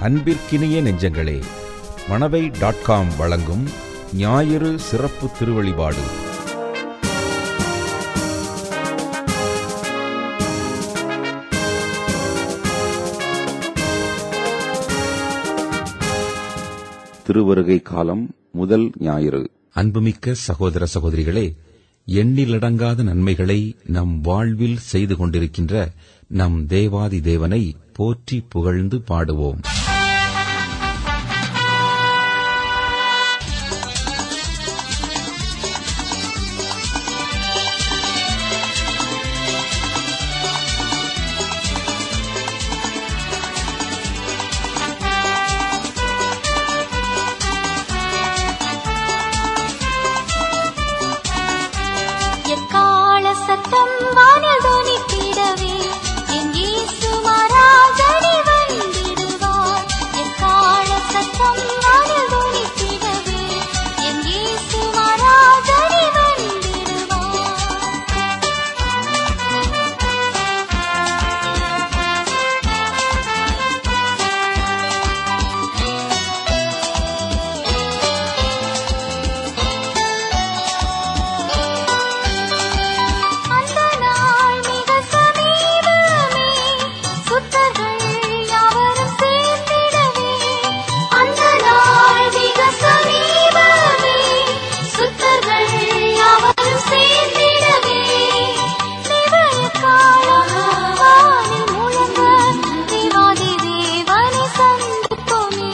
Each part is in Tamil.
அன்பிற்கினிய நெஞ்சங்களே மணவை டாட் காம் வழங்கும் ஞாயிறு சிறப்பு திருவழிபாடு திருவருகை காலம் முதல் ஞாயிறு அன்புமிக்க சகோதர சகோதரிகளே எண்ணிலடங்காத நன்மைகளை நம் வாழ்வில் செய்து கொண்டிருக்கின்ற நம் தேவாதி தேவனை போற்றி புகழ்ந்து பாடுவோம் எக்கால சத்தம் வானதொனித்திடவே என் இயேசு மகாராஜனே வந்திடுவார். எக்கால சத்தம் வானதொனித்திடவே என் இயேசு மகாராஜனே வந்திடுவார். அந்த நாள் மிக சமீபமே சுத்தர்கள் யாவரும் சேர்ந்திடவே அந்த நாள் மிக சமீபமே சுத்தர்கள் யாவரும் சேர்ந்திடவே தேவனுக்காக வானில் முழங்க தேவாதி தேவனை சந்திப்போமே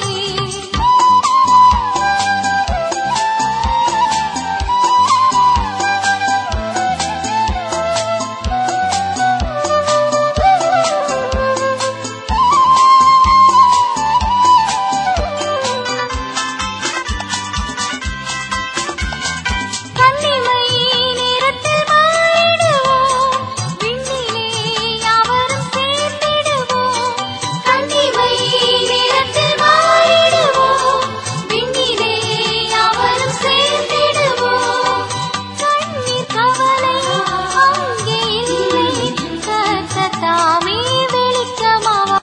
கண்ணிமை நேரத்தில் மாறிடுவோம் விண்ணிலே யாவரும் சேர்ந்திடுவோம் கண்ணிமை நேரத்தில் மாறிடுவோம் விண்ணிலே யாவரும் சேர்ந்திடுவோம் கண்ணீர் கவலை அங்கே இல்லை கர்த்தர் தாமே வெளிச்சமாவார்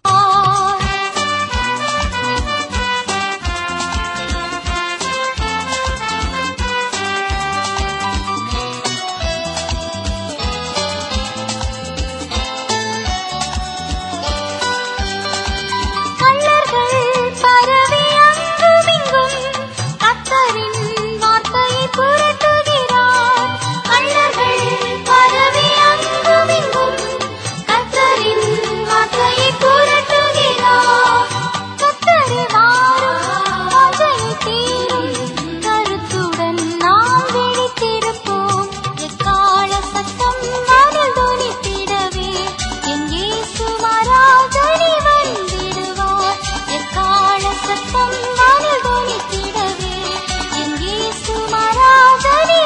கள்ளர்கள் பரவி அங்குமிங்கும் கர்த்தரின் வார்த்தையை புரட்டுகிறார் கள்ளர்கள் பரவி அங்குமிங்கும் கர்த்தரின் வார்த்தையை புரட்டுகிறார் கர்த்தரே வாரும் வாஞ்சை தீரும் கருத்துடன் நாம் விழித்திருப்போம் எக்கால சத்தம் மனல் தொனித்திடவே என் இயேசு மகாராஜனே வந்திடுவார் எக்கால சத்தம் மனல் தொனித்திடவே என் இயேசு மகாராஜனே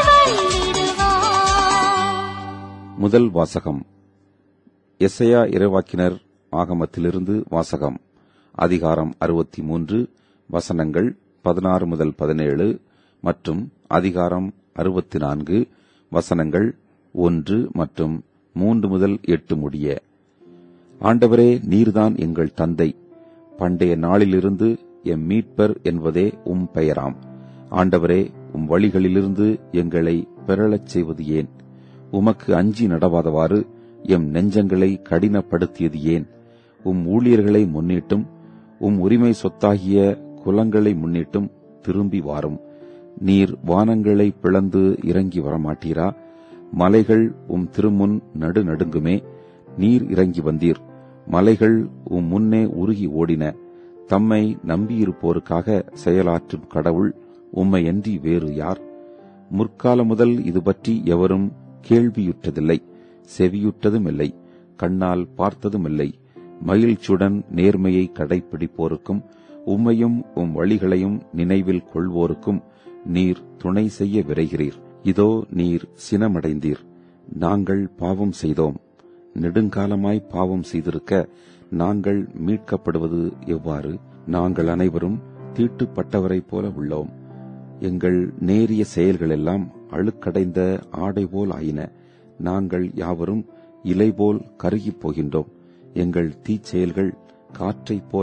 வந்திடுவார் முதல் வாசகம் எஸ்ஐயா இறைவாக்கினர் ஆகமத்திலிருந்து வாசகம் அதிகாரம் அறுபத்தி மூன்று வசனங்கள் பதினாறு முதல் பதினேழு மற்றும் அதிகாரம் அறுபத்தி நான்கு வசனங்கள் ஒன்று மற்றும் மூன்று முதல் எட்டு முடிய ஆண்டவரே நீர்தான் எங்கள் தந்தை பண்டைய நாளிலிருந்து எம் மீட்பர் என்பதே உம் பெயராம் ஆண்டவரே உம் வழிகளிலிருந்து எங்களை பெறலச் செய்வது ஏன் உமக்கு அஞ்சி நடவாதவாறு எம் நெஞ்சங்களை கடினப்படுத்தியது ஏன் உம் ஊழியர்களை முன்னிட்டும் உம் உரிமை சொத்தாகிய குலங்களை முன்னிட்டும் திரும்பி வாரும் நீர் வானங்களை பிளந்து இறங்கி வரமாட்டீரா மலைகள் உம் திருமுன் நடு நடுங்குமே நீர் இறங்கி வந்தீர் மலைகள் உம் முன்னே உருகி ஓடின தம்மை நம்பியிருப்போருக்காக செயலாற்றும் கடவுள் உம்மையன்றி வேறு யார் முற்காலம் முதல் இது பற்றி எவரும் கேள்வியுற்றதில்லை செவியுற்றதும் இல்லை கண்ணால் பார்த்ததுமில்லை மகிழ்ச்சியுடன் நேர்மையை கடைப்பிடிப்போருக்கும் உம்மையும் உம் வழிகளையும் நினைவில் கொள்வோருக்கும் நீர் துணை செய்ய விரைகிறீர் இதோ நீர் சினமடைந்தீர் நாங்கள் பாவம் செய்தோம் நெடுங்காலமாய் பாவம் செய்திருக்க நாங்கள் மீட்கப்படுவது எவ்வாறு நாங்கள் அனைவரும் தீட்டுப்பட்டவரைப் போல உள்ளோம் எங்கள் நேரிய செயல்களெல்லாம் அழுக்கடைந்த ஆடை போல் ஆயின நாங்கள் யாவரும் இலை போல் கருகிப் போகின்றோம் எங்கள் தீச்செயல்கள் காற்றைப் போல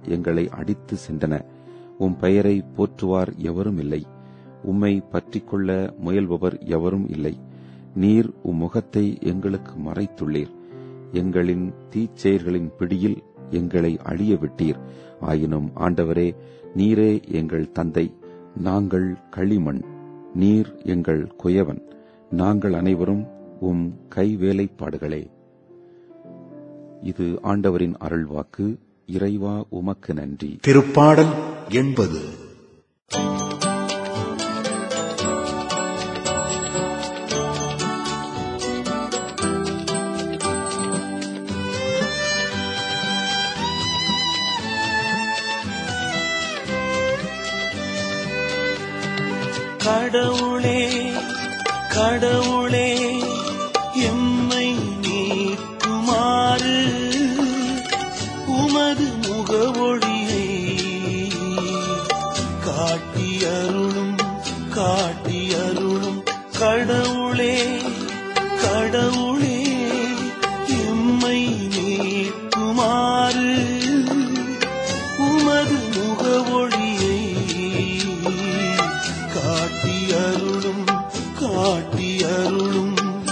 எங்களை அடித்து சென்றன உம் பெயரை போற்றுவார் எவரும் இல்லை உம்மை பற்றிக்கொள்ள முயல்பவர் எவரும் இல்லை நீர் உம் முகத்தை எங்களுக்கு மறைத்துள்ளீர் எங்களின் தீச்செயல்களின் பிடியில் எங்களை அழிய விட்டீர் ஆயினும் ஆண்டவரே நீரே எங்கள் தந்தை நாங்கள் களிமண் நீர் எங்கள் குயவன் நாங்கள் அனைவரும் உம் கைவேலைப்பாடுகளே இது ஆண்டவரின் அருள்வாக்கு இறைவா உமக்கு நன்றி திருப்பாடல் எண்பது கடவுளே கடவுளே எம்மை நீக்குமாறு உமது முகவொழியை காட்டியருளும் காட்டியருளும் கடவுளே கடவுளே எம்மை நீக்குமாறு உமது முகவொழியை காட்டியருளும் காட்டியருளும்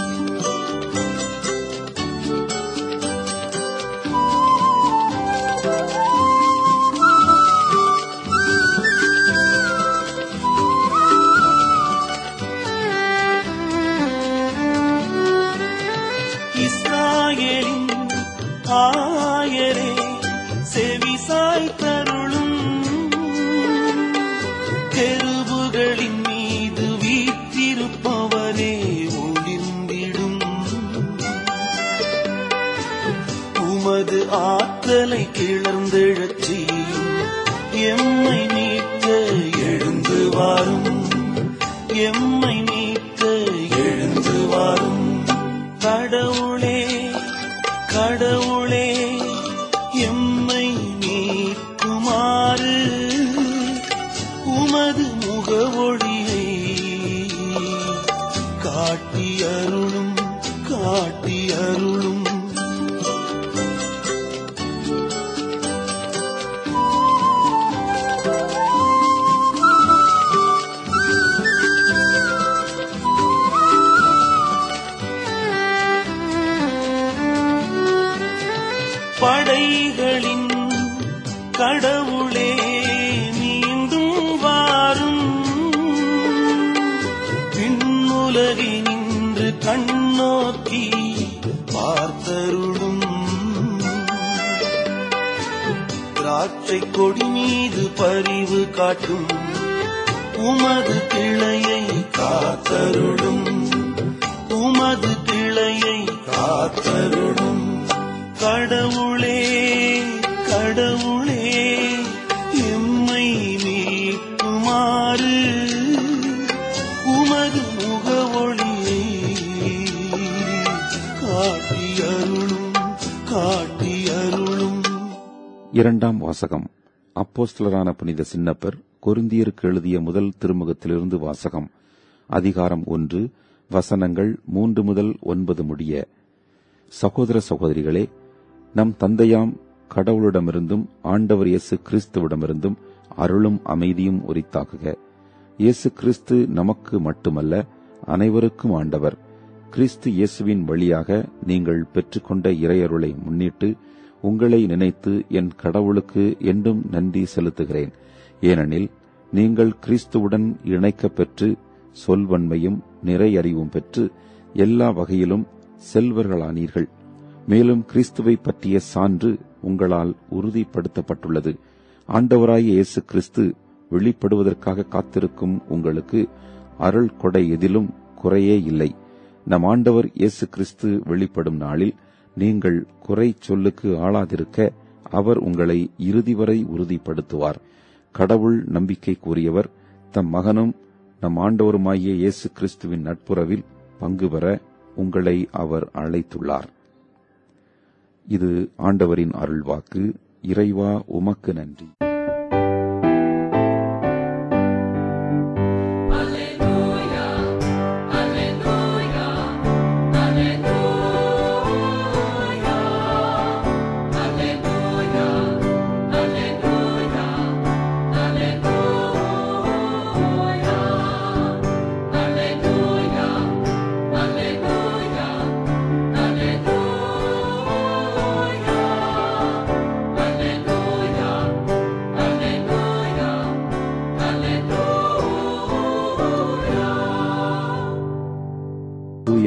இஸ்ராயேலின் ஆயரே செவிசாய் தருளும் கெருபுகளின் மீது வீற்றிருப்பவரே ஒளிர்ந்திடும் உமது ஆற்றலை கிளர்ந்தெழச் செய்யும் எம்மை நீக்க எழுந்து வாரும் எம்மை நீக்க எழுந்து வாரும் கடவுளே கடவுளே எம்மை நீக்குமாறு உமது முகவொழியை காட்டியருளும் காட்டியருளும் படைகளின் கடவுளே மீண்டும் வாரும் விண்ணுலகினின்று கண்ணோக்கி பார்த்தருளும் திராட்சை கொடி மீது பரிவு காட்டும் உமது கிளையை காத்தருளும் உமது கிளையை காத்தருளும் கடவுளே கடவுளே எம்மை நீக்குமாறு உமது முகவொழியை காட்டியருளும் காட்டியருளும் இரண்டாம் வாசகம் அப்போஸ்தலரான புனித சின்னப்பர் கொருந்தியருக்கு எழுதிய முதல் திருமுகத்திலிருந்து வாசகம் அதிகாரம் ஒன்று வசனங்கள் மூன்று முதல் ஒன்பது முடிய சகோதர சகோதரிகளே நம் தந்தையாம் கடவுளிடமிருந்தும் ஆண்டவர் இயேசு கிறிஸ்துவிடமிருந்தும் அருளும் அமைதியும் உரித்தாகுக இயேசு கிறிஸ்து நமக்கு மட்டுமல்ல அனைவருக்கும் ஆண்டவர் கிறிஸ்து இயேசுவின் வழியாக நீங்கள் பெற்றுக்கொண்ட இறையருளை முன்னிட்டு உங்களை நினைத்து என் கடவுளுக்கு என்றும் நன்றி செலுத்துகிறேன் ஏனெனில் நீங்கள் கிறிஸ்துவுடன் இணைக்கப் பெற்று சொல்வன்மையும் நிறையறிவும் பெற்று எல்லா வகையிலும் செல்வர்களானீர்கள் மேலும் கிறிஸ்துவை பற்றிய சான்று உங்களால் உறுதிப்படுத்தப்பட்டுள்ளது ஆண்டவராகிய இயேசு கிறிஸ்து வெளிப்படுவதற்காக காத்திருக்கும் உங்களுக்கு அருள் கொடை எதிலும் குறையே இல்லை நம் ஆண்டவர் இயேசு கிறிஸ்து வெளிப்படும் நாளில் நீங்கள் குறை சொல்லுக்கு ஆளாதிருக்க அவர் உங்களை இறுதி வரை உறுதிப்படுத்துவார் கடவுள் நம்பிக்கை கூறியவர் தம் மகனும் நம் ஆண்டவருமாகிய இயேசு கிறிஸ்துவின் நட்புறவில் பங்கு பெற உங்களை அவர் அழைத்துள்ளார் இது ஆண்டவரின் அருள்வாக்கு இறைவா உமக்கு நன்றி Alleluia, Alleluia, Alleluia.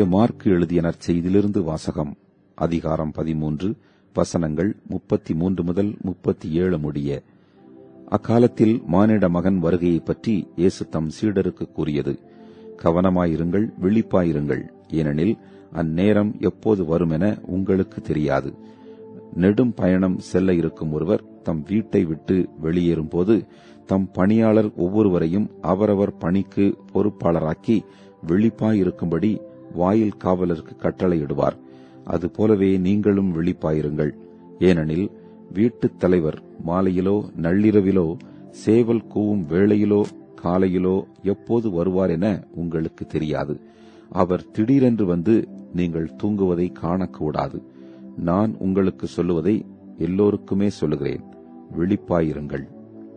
மார்க்கு எழுதிய நற்செய்தியிலிருந்து வாசகம் அதிகாரம் பதிமூன்று வசனங்கள் முப்பத்தி மூன்று முதல் முப்பத்தி ஏழு முடிய அக்காலத்தில் மானிட மகன் வருகையைப் பற்றி இயேசு தம் சீடருக்கு கூறியது கவனமாயிருங்கள் விழிப்பாயிருங்கள் ஏனெனில் அந்நேரம் எப்போது வருமென உங்களுக்கு தெரியாது நெடும் பயணம் செல்ல இருக்கும் ஒருவர் தம் வீட்டை விட்டு வெளியேறும்போது தம் பணியாளர் ஒவ்வொருவரையும் அவரவர் பணிக்கு பொறுப்பாளராக்கி விழிப்பாயிருக்கும்படி வாயில் காவலருக்கு கட்டளையிடுவார் அதுபோலவே நீங்களும் விழிப்பாயிருங்கள் ஏனெனில் வீட்டுத் தலைவர் மாலையிலோ நள்ளிரவிலோ சேவல் கூவும் வேளையிலோ காலையிலோ எப்போது வருவார் என உங்களுக்கு தெரியாது அவர் திடீரென்று வந்து நீங்கள் தூங்குவதை காணக்கூடாது நான் உங்களுக்கு சொல்லுவதை எல்லோருக்குமே சொல்லுகிறேன் விழிப்பாயிருங்கள்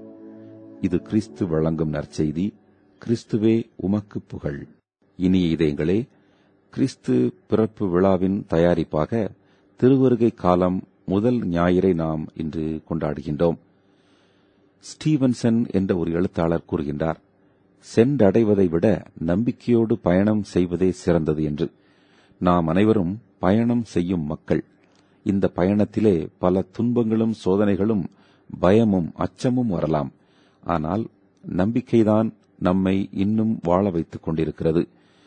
இது கிறிஸ்து வழங்கும் நற்செய்தி கிறிஸ்துவே உமக்கு புகழ் இனிய இதயங்களே கிறிஸ்து பிறப்பு விழாவின் தயாரிப்பாக திருவருகை காலம் முதல் ஞாயிறை நாம் இன்று கொண்டாடுகின்றோம் ஸ்டீவன்சன் என்ற ஒரு எழுத்தாளர் கூறுகின்றார் சென்றடைவதை விட நம்பிக்கையோடு பயணம் செய்வதே சிறந்தது என்று நாம் அனைவரும் பயணம் செய்யும் மக்கள் இந்த பயணத்திலே பல துன்பங்களும் சோதனைகளும் பயமும் அச்சமும் வரலாம் ஆனால் நம்பிக்கைதான் நம்மை இன்னும் வாழ வைத்துக் கொண்டிருக்கிறது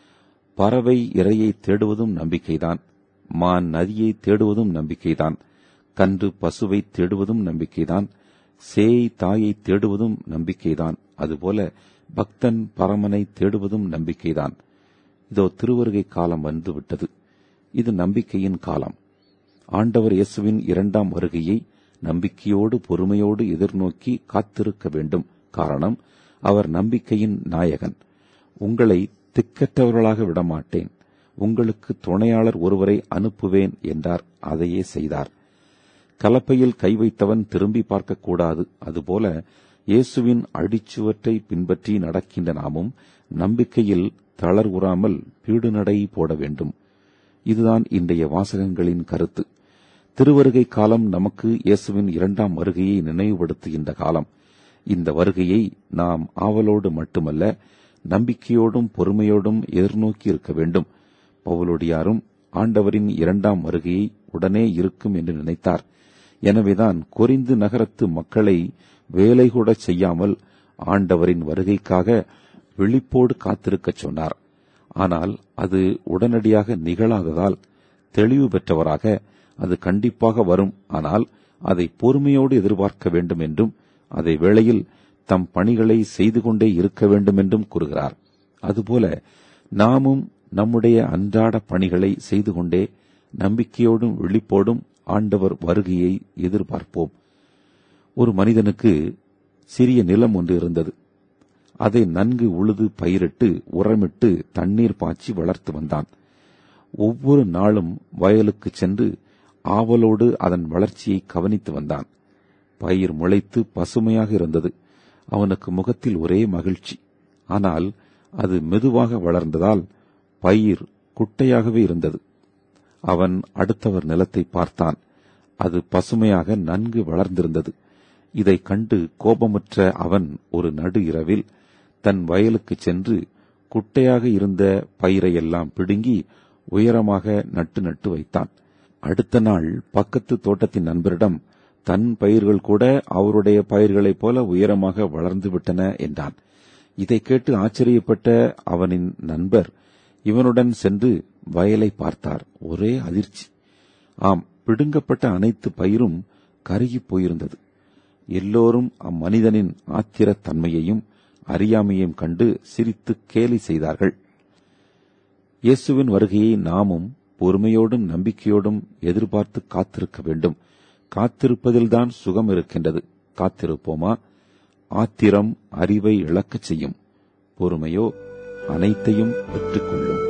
பறவை இரையை தேடுவதும் நம்பிக்கைதான் மான் நதியை தேடுவதும் நம்பிக்கைதான் கன்று பசுவை தேடுவதும் நம்பிக்கைதான் சேய் தாயை தேடுவதும் நம்பிக்கைதான் அதுபோல பக்தன் பரமனை தேடுவதும் நம்பிக்கைதான் இதோ திருவருகை காலம் வந்துவிட்டது இது நம்பிக்கையின் காலம் ஆண்டவர் இயேசுவின் இரண்டாம் வருகையை நம்பிக்கையோடு பொறுமையோடு எதிர்நோக்கி காத்திருக்க வேண்டும் காரணம் அவர் நம்பிக்கையின் நாயகன் உங்களை திக்கற்றவர்களாக விடமாட்டேன் உங்களுக்கு துணையாளர் ஒருவரை அனுப்புவேன் என்றார் அதையே செய்தார் கலப்பையில் கை வைத்தவன் திரும்பி பார்க்கக்கூடாது அதுபோல இயேசுவின் அடிச்சுவற்றை பின்பற்றி நடக்கின்ற நாமும் நம்பிக்கையில் தளர்வுறாமல் பீடுநடை போட வேண்டும் இதுதான் இன்றைய வாசகங்களின் கருத்து திருவருகை காலம் நமக்கு இயேசுவின் இரண்டாம் வருகையை நினைவுபடுத்துகின்ற காலம் இந்த வருகையை நாம் ஆவலோடு மட்டுமல்ல நம்பிக்கையோடும் பொறுமையோடும் எதிர்நோக்கி இருக்க வேண்டும் பவுலோடியாரும் ஆண்டவரின் இரண்டாம் வருகையை உடனே இருக்கும் என்று நினைத்தார் எனவேதான் கொரிந்து நகரத்து மக்களை வேலை கூட செய்யாமல் ஆண்டவரின் வருகைக்காக விழிப்போடு காத்திருக்கச் சொன்னார் ஆனால் அது உடனடியாக நிகழாததால் தெளிவு பெற்றவராக அது கண்டிப்பாக வரும் ஆனால் அதை பொறுமையோடு எதிர்பார்க்க வேண்டும் என்றும் அதே வேளையில் தம் பணிகளை செய்து கொண்டே இருக்க வேண்டும் என்றும் கூறுகிறார் அதுபோல நாமும் நம்முடைய அன்றாட பணிகளை செய்து கொண்டே நம்பிக்கையோடும் விழிப்போடும் ஆண்டவர் வருகையை எதிர்பார்ப்போம் ஒரு மனிதனுக்கு சிறிய நிலம் ஒன்று இருந்தது அதை நன்கு உழுது பயிரிட்டு உரமிட்டு தண்ணீர் பாய்ச்சி வளர்த்து வந்தான் ஒவ்வொரு நாளும் வயலுக்கு சென்று ஆவலோடு அதன் வளர்ச்சியை கவனித்து வந்தான் பயிர் முளைத்து பசுமையாக இருந்தது அவனுக்கு முகத்தில் ஒரே மகிழ்ச்சி ஆனால் அது மெதுவாக வளர்ந்ததால் பயிர் குட்டையாகவே இருந்தது அவன் அடுத்தவர் நிலத்தை பார்த்தான் அது பசுமையாக நன்கு வளர்ந்திருந்தது இதை கண்டு கோபமுற்ற அவன் ஒரு நடு இரவில் தன் வயலுக்கு சென்று குட்டையாக இருந்த பயிரையெல்லாம் பிடுங்கி உயரமாக நட்டு நட்டு வைத்தான் அடுத்த நாள் பக்கத்து தோட்டத்தின் நண்பரிடம் தன் பயிர்கள் கூட அவருடைய பயிர்களைப் போல உயரமாக வளர்ந்து விட்டன என்றான் இதை கேட்டு ஆச்சரியப்பட்ட அவனின் நண்பர் இவனுடன் சென்று வயலை பார்த்தார் ஒரே அதிர்ச்சி ஆம் பிடுங்கப்பட்ட அனைத்து பயிரும் கருகிப் போயிருந்தது எல்லோரும் அம்மனிதனின் ஆத்திரத் தன்மையையும் அறியாமையையும் கண்டு சிரித்து கேலி செய்தார்கள் இயேசுவின் வருகையை நாமும் பொறுமையோடும் நம்பிக்கையோடும் எதிர்பார்த்து காத்திருக்க வேண்டும் காத்திருப்பதில்தான் சுகம் இருக்கின்றது காத்திருப்போமா ஆத்திரம் அறிவை இழக்கச் செய்யும் பொறுமையோ அனைத்தையும் பெற்றுக்கொள்ளும்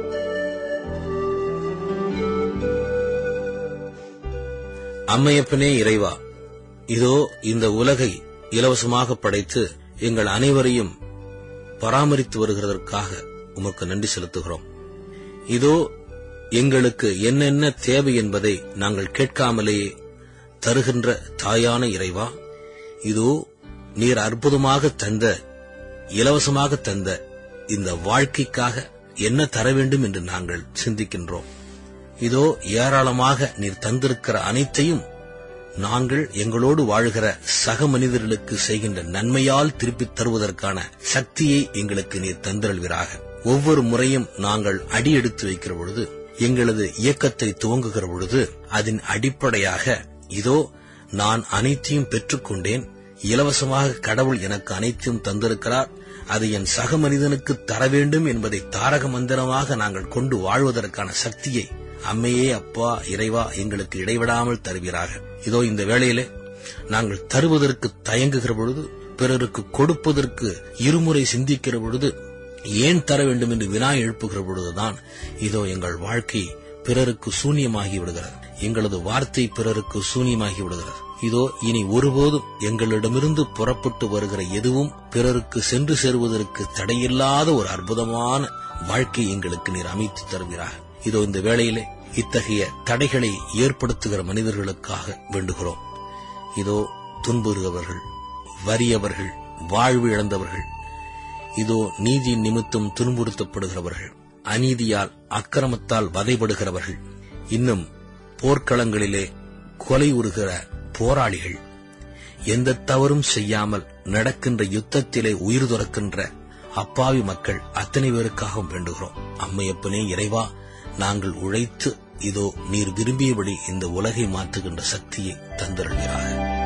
அம்மையப்பனே இறைவா இதோ இந்த உலகை இலவசமாக படைத்து எங்கள் அனைவரையும் பராமரித்து வருகிறதற்காக உமக்கு நன்றி செலுத்துகிறோம் இதோ எங்களுக்கு என்னென்ன தேவை என்பதை நாங்கள் கேட்காமலேயே தருகின்ற தாயான இறைவா இதோ நீர் அற்புதமாக தந்த இலவசமாக தந்த இந்த வாழ்க்கைக்காக என்ன தர வேண்டும் என்று நாங்கள் சிந்திக்கின்றோம் இதோ ஏராளமாக நீர் தந்திருக்கிற அனைத்தையும் நாங்கள் எங்களோடு வாழ்கிற சக மனிதர்களுக்கு செய்கின்ற நன்மையால் திருப்பித் தருவதற்கான சக்தியை எங்களுக்கு நீர் தந்திரல்வீராக ஒவ்வொரு முறையும் நாங்கள் அடி எடுத்து வைக்கிற பொழுது எங்களது இயக்கத்தை துவங்குகிற பொழுது அதன் அடிப்படையாக இதோ நான் அனைத்தையும் பெற்றுக்கொண்டேன் இலவசமாக கடவுள் எனக்கு அனைத்தையும் தந்திருக்கிறார் அதை என் சக மனிதனுக்கு தர வேண்டும் என்பதை தாரக மந்திரமாக நாங்கள் கொண்டு வாழ்வதற்கான சக்தியை அம்மையே அப்பா இறைவா எங்களுக்கு இடைவிடாமல் தருவீராக இதோ இந்த வேளையிலே நாங்கள் தருவதற்கு தயங்குகிற பொழுது பிறருக்கு கொடுப்பதற்கு இருமுறை சிந்திக்கிற பொழுது ஏன் தர வேண்டும் என்று வினா எழுப்புகிற பொழுதுதான் இதோ எங்கள் வாழ்க்கை பிறருக்கு சூன்யமாகி விடுகிறது எங்களது வார்த்தை பிறருக்கு சூன்யமாகி விடுகிறது இதோ இனி ஒருபோதும் எங்களிடமிருந்து புறப்பட்டு வருகிற எதுவும் பிறருக்கு சென்று சேருவதற்கு தடையில்லாத ஒரு அற்புதமான வாழ்க்கை எங்களுக்கு நீர் அமைத்து தருவீராக இதோ இந்த வேளையிலே இத்தகைய தடைகளை ஏற்படுத்துகிற மனிதர்களுக்காக வேண்டுகிறோம் இதோ துன்புறுகிறவர்கள் வறியவர்கள் வாழ்வு இழந்தவர்கள் இதோ நீதி நிமித்தம் துன்புறுத்தப்படுகிறவர்கள் அநீதியால் அக்கிரமத்தால் வதைபடுகிறவர்கள் இன்னும் போர்க்களங்களிலே கொலை உறுகிற போராளிகள் எந்த தவறும் செய்யாமல் நடக்கின்ற யுத்தத்திலே உயிர் துறக்கின்ற அப்பாவி மக்கள் அத்தனை பேருக்காகவும் வேண்டுகிறோம் அம்மையப்பனே இறைவா நாங்கள் உழைத்து இதோ நீர் விரும்பியபடி இந்த உலகை மாற்றுகின்ற சக்தியை தந்தருள்கிறார்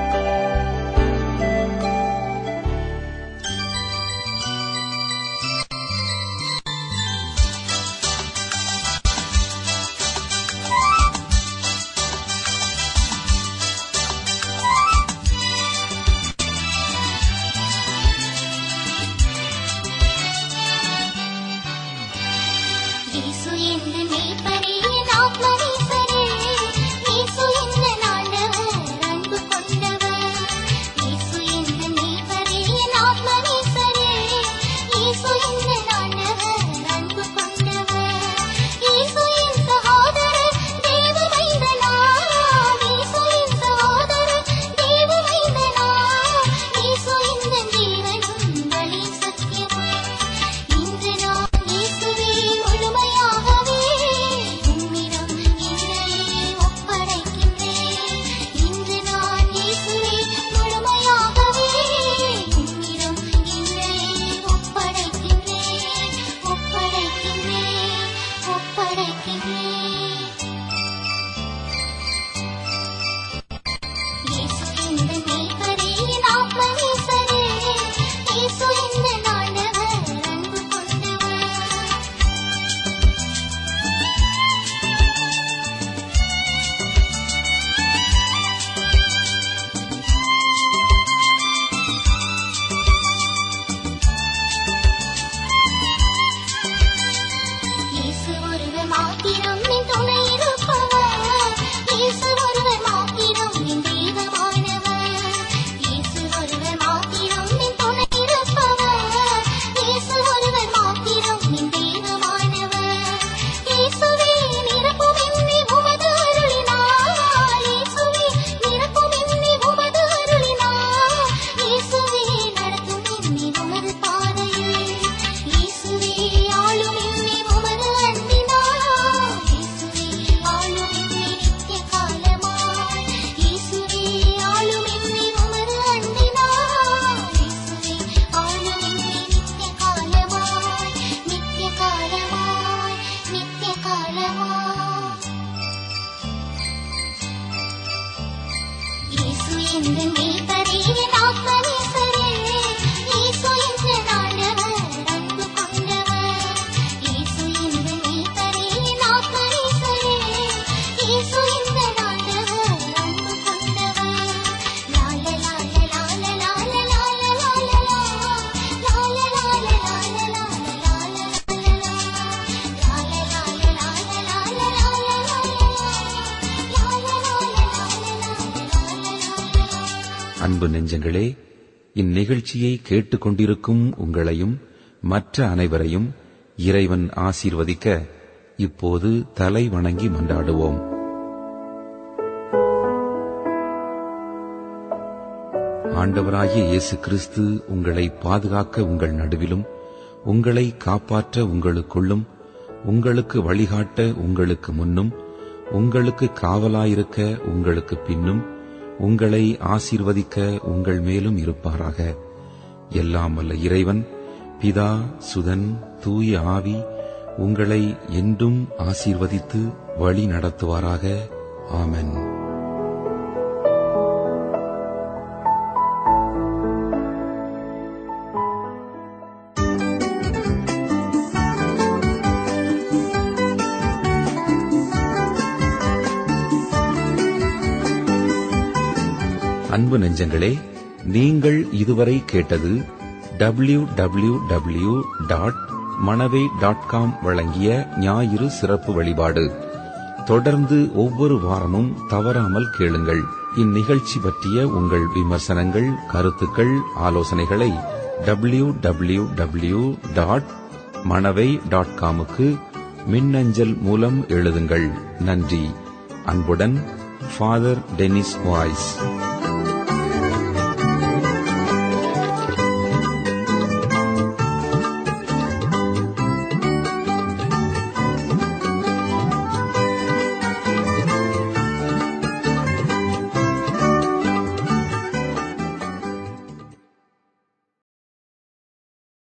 இயேசு என்ற மேய்ப்பரே, என் ஆத்மநேசரே, இயேசு என்ற ஆண்டவர், அன்பு கொண்டவர். இயேசு என்ற மேய்ப்பரே, என் ஆத்மநேசரே, இயேசு என்ற ஆண்டவர், அன்பு கொண்டவர். இயேசு என் சகோதரர், தேவ மைந்தனார். இயேசு என் சகோதரர், தேவ மைந்தனார். இயேசு என்ற ஜீவனும் வழி சத்தியமும் இன்று நான் இயேசுவே முழுமையாகவே உம்மிடம் என்னையே ஒப்படைக்கின்றேன் இன்று நான் இயேசுவே முழுமையாகவே உம்மிடம் என்னையே ஒப்படைக்கின்றேன் ஒப்படைக்கின்றேன் ஒப்படைக்கின்றேன் இயேசு இந்த மேய்ப்பரே, என் ஆத்மநேசரே, இயேசு இந்த ஆண்டவர், அன்பு கொண்டவர். இயேசு ஒருவர் மாத்திரம் என் துணை இருப்பவர் இயேசு ஒருவர் மாத்திரம் என் தெய்வமானவர் இயேசு ஒருவர் மாத்திரம் என் துணை இருப்பவர் இயேசு ஒருவர் மாத்திரம் என் தெய்வமானவர் இயேசுவே நிரப்பும் என்னை உமது அருளினார் இயேசுவே நிரப்பும் என்னை உமது அருளினார் இயேசுவே நடத்தும் என்னை உமது பாதையில் இயேசுவே ஆளும் என்னை உமது அன்பினால் இயேசுவே ஆளும் என்னை நித்திய காலமாய் இயேசுவே ஆளும் என்னை உமது அன்பினால் இயேசுவே ஆளும் என்னை நித்திய காலமாய் நித்திய காலமாய் நித்திய காலமாய் இயேசு என்ற மேய்ப்பரே, என் ஆத்மநேசரே, இயேசு என்ற ஆண்டவர், அன்பு கொண்டவர். இயேசு என்ற மேய்ப்பரே, என் ஆத்மநேசரே, இயேசு என்ற ஆண்டவர், அன்பு கொண்டவர். லால லால லால லால லால லால லா. லால லால லால லால லால லால லா. லால லால லால லால லால லால அன்பு நெஞ்சங்களே இந்நிகழ்ச்சியை கேட்டுக்கொண்டிருக்கும் உங்களையும் மற்ற அனைவரையும் இறைவன் ஆசீர்வதிக்க இப்போது தலை வணங்கி மன்றாடுவோம் ஆண்டவராகிய இயேசு கிறிஸ்து உங்களை பாதுகாக்க உங்கள் நடுவிலும் உங்களை காப்பாற்ற உங்களுக்குள்ளும் உங்களுக்கு வழிகாட்ட உங்களுக்கு முன்னும் உங்களுக்கு காவலாயிருக்க உங்களுக்கு பின்னும் உங்களை ஆசீர்வதிக்க உங்கள் மேலும் இருப்பாராக எல்லாம் வல்ல இறைவன் பிதா சுதன் தூய ஆவி உங்களை என்றும் ஆசீர்வதித்து வழி நடத்துவாராக ஆமென் அன்பு நெஞ்சங்களே நீங்கள் இதுவரை கேட்டது W W W dot Manavai dot com வழங்கிய ஞாயிறு சிறப்பு வழிபாடு தொடர்ந்து ஒவ்வொரு வாரமும் தவறாமல் கேளுங்கள் இந்நிகழ்ச்சி பற்றிய உங்கள் விமர்சனங்கள் கருத்துக்கள் ஆலோசனைகளை W W W dot Manavai dot காமுக்கு மின்னஞ்சல் மூலம் எழுதுங்கள் நன்றி அன்புடன் ஃபாதர் டெனிஸ் வாய்ஸ்